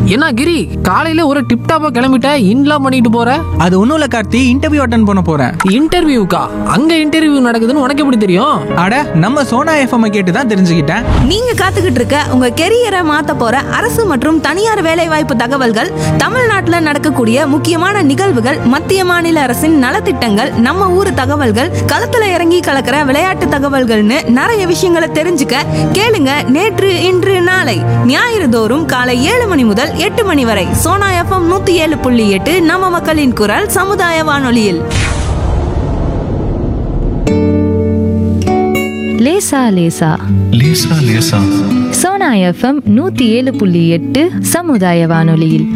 என்ன கிரி காலையில ஒரு டிப் டாப்பா கிளம்பிட்ட இன்லாம் பண்ணிட்டு போற அது ஒன்றும் இல்லை கார்த்தி இன்டர்வியூ அட்டன் பண்ண போகிறேன் இன்டர்வியூக்கா அங்க இன்டர்வியூ நடக்குதுன்னு உனக்கு எப்படி தெரியும் அட நம்ம சோனா எஃப்எம் கேட்டு தான் தெரிஞ்சுக்கிட்டேன் நீங்க காத்துக்கிட்டு இருக்க உங்க கெரியரை மாத்த போற அரசு மற்றும் தனியார் வேலைவாய்ப்பு தகவல்கள் தமிழ்நாட்டுல நடக்கக்கூடிய முக்கியமான நிகழ்வுகள் மத்திய மாநில அரசின் நலத்திட்டங்கள் நம்ம ஊர் தகவல்கள் களத்துல இறங்கி கலக்கிற விளையாட்டு தகவல்கள்னு நிறைய விஷயங்களை தெரிஞ்சுக்க கேளுங்க நேற்று இன்று நாளை ஞாயிறு தோறும் காலை ஏழு மணி முதல் எட்டு மணி வரை சோனா எஃப்எம் நூத்தி ஏழு புள்ளி எட்டு நம்ம மக்களின் குரல் சமுதாய வானொலியில் லேசா லேசா லேசா லேசா சோனா எஃப்எம் நூத்தி ஏழு புள்ளி எட்டு சமுதாய வானொலியில்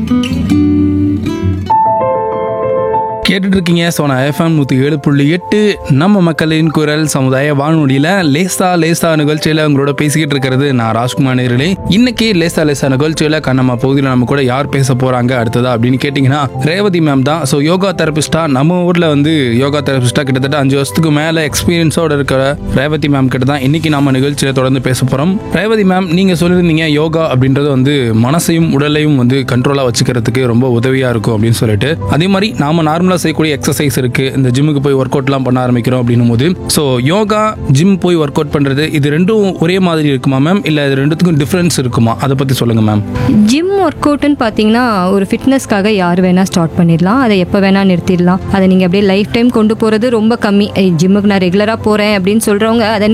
கேட்டுட்டு இருக்கீங்க சோனா எஃப்எம் நூற்றி ஏழு புள்ளி எட்டு நம்ம மக்களின் குரல் சமுதாய வானொலியில் லேசா லேசா நிகழ்ச்சியில் உங்களோட பேசிக்கிட்டு இருக்கிறது நான் ராஜ்குமார் நேர்களே இன்னைக்கு லேசா லேசா நிகழ்ச்சியில் கண்ணம்மா பகுதியில் நம்ம கூட யார் பேச போகிறாங்க அடுத்ததா அப்படின்னு கேட்டிங்கன்னா ரேவதி மேம் தான் ஸோ யோகா தெரபிஸ்டா நம்ம ஊரில் வந்து யோகா தெரபிஸ்டா கிட்டத்தட்ட அஞ்சு வருஷத்துக்கு மேலே எக்ஸ்பீரியன்ஸோட இருக்கிற ரேவதி மேம் கிட்ட தான் இன்னைக்கு நம்ம நிகழ்ச்சியில் தொடர்ந்து பேச போகிறோம் ரேவதி மேம் நீங்கள் சொல்லியிருந்தீங்க யோகா அப்படின்றது வந்து மனசையும் உடலையும் வந்து கண்ட்ரோலாக வச்சுக்கிறதுக்கு ரொம்ப உதவியாக இருக்கும் அப்படின்னு சொல்லிட்டு அதே மாதிரி நாம நார்மலாக செய்யக்கூடிய எக்ஸசைஸ் இருக்கு இந்த ஜிம்முக்கு போய் ஒர்க் அவுட்லாம் பண்ண ஆரம்பிக்கிறோம் அப்படின்னும் போது ஸோ யோகா ஜிம் போய் ஒர்க் அவுட் பண்ணுறது இது ரெண்டும் ஒரே மாதிரி இருக்குமா மேம் இல்லை இது ரெண்டுத்துக்கும் டிஃப்ரென்ஸ் இருக்குமா அதை பற்றி சொல்லுங்கள் மேம் ஜிம் ஒர்க் அவுட்னு பார்த்தீங்கன்னா ஒரு ஃபிட்னஸ்க்காக யார் வேணால் ஸ்டார்ட் பண்ணிடலாம் அதை எப்போ வேணால் நிறுத்திடலாம் அதை நீங்கள் அப்படியே லைஃப் டைம் கொண்டு போகிறது ரொம்ப கம்மி ஜிம்முக்கு நான் ரெகுலராக போகிறேன் அப்படின்னு சொல்கிறவங்க அதை